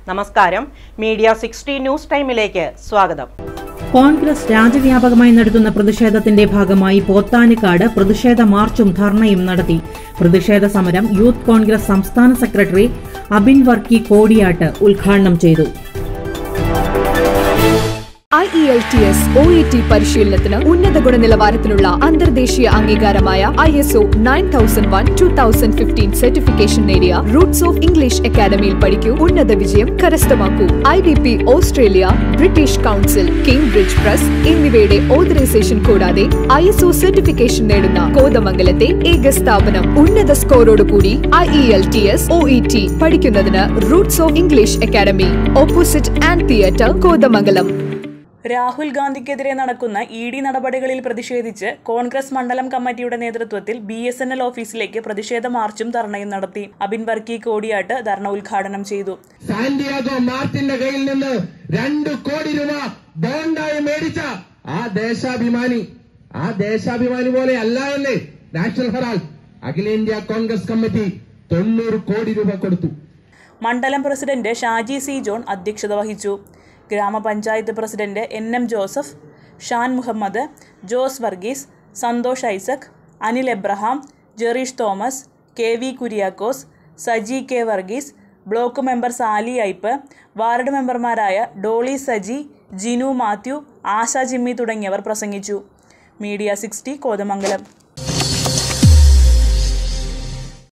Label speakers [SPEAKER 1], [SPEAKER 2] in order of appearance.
[SPEAKER 1] നമസ്കാരം media sixty news ടൈമിലേക്ക് സ്വാഗതം
[SPEAKER 2] കോൺഗ്രസ് രാജ്യവ്യാപകമായി നടത്തുന്ന പ്രതിഷേധത്തിന്റെ ഭാഗമായി പോത്താനിക്കാട് പ്രതിഷേധ മാർച്ചും ധർണയും നടത്തി പ്രതിഷേധ സമരം യൂത്ത് കോൺഗ്രസ് സംസ്ഥാന സെക്രട്ടറി അബിൻ വർക്കി കോടിയാട്ട് ഉദ്ഘാടനം ചെയ്തു
[SPEAKER 3] I E L T S O E T പരിശീലനത്തിന് ഉന്നത ഗുണനിലവാരത്തിലുള്ള അന്തർദേശീയ അംഗീകാരമായ I S O nine thousand one two thousand fifteen certification നേടിയ റൂട്ട്സ് ഓഫ് ഇംഗ്ലീഷ് അക്കാദമിയിൽ പഠിക്കൂ ഉന്നത വിജയം കരസ്ഥമാക്കൂ I D P Australia British council Cambridge press എന്നിവയുടെ ഓതറൈസേഷൻ കൂടാതെ ഐ എസ് ഒ സർട്ടിഫിക്കേഷൻ നേടുന്ന കോതമംഗലത്തെ ഏക സ്ഥാപനം ഉന്നത സ്കോറോടുകൂടി I E L T S O E T പഠിക്കുന്നതിന് roots of English academy opposite and theatre Kothamangalam
[SPEAKER 4] Rahul ഗാന്ധിക്കെതിരെ നടക്കുന്ന ഇ ഡി നടപടികളിൽ പ്രതിഷേധിച്ച് കോൺഗ്രസ് മണ്ഡലം കമ്മിറ്റിയുടെ നേതൃത്വത്തിൽ ബി എസ് എൻ എൽ ഓഫീസിലേക്ക് പ്രതിഷേധ മാർച്ചും ധർണയും നടത്തി അബിൻ വർക്കി കോടിയാട്ട് ധർണ ഉദ്ഘാടനം ചെയ്തു
[SPEAKER 5] സാന്റിയാഗോ മാർട്ടിന്റെ കയ്യിൽ നിന്ന് രണ്ട് കോടി രൂപ ബോണ്ടായി മേടിച്ച ആ ദേശാഭിമാനി ആ ദേശാഭിമാനി പോലെ അല്ല എന്ന് നാഷണൽ ഹെറാൾഡ് അഖിലേന്ത്യാ കോൺഗ്രസ് കമ്മിറ്റി തൊണ്ണൂറ് കോടി രൂപ കൊടുത്തു
[SPEAKER 4] മണ്ഡലം പ്രസിഡന്റ് ഷാജി സി ജോൺ അധ്യക്ഷത വഹിച്ചു ഗ്രാമപഞ്ചായത്ത് president N M Joseph Shan Muhammad Jose Varghese Santhosh Isaac Anil Abraham Jereesh Thomas K V Kuriakose Saji K Varghese block member Sally Ipe ward മെമ്പർമാരായ Dolly Saji Jinu Mathew Asha Jimmy തുടങ്ങിയവർ പ്രസംഗിച്ചു മീഡിയ സിക്സ്റ്റി കോതമംഗലം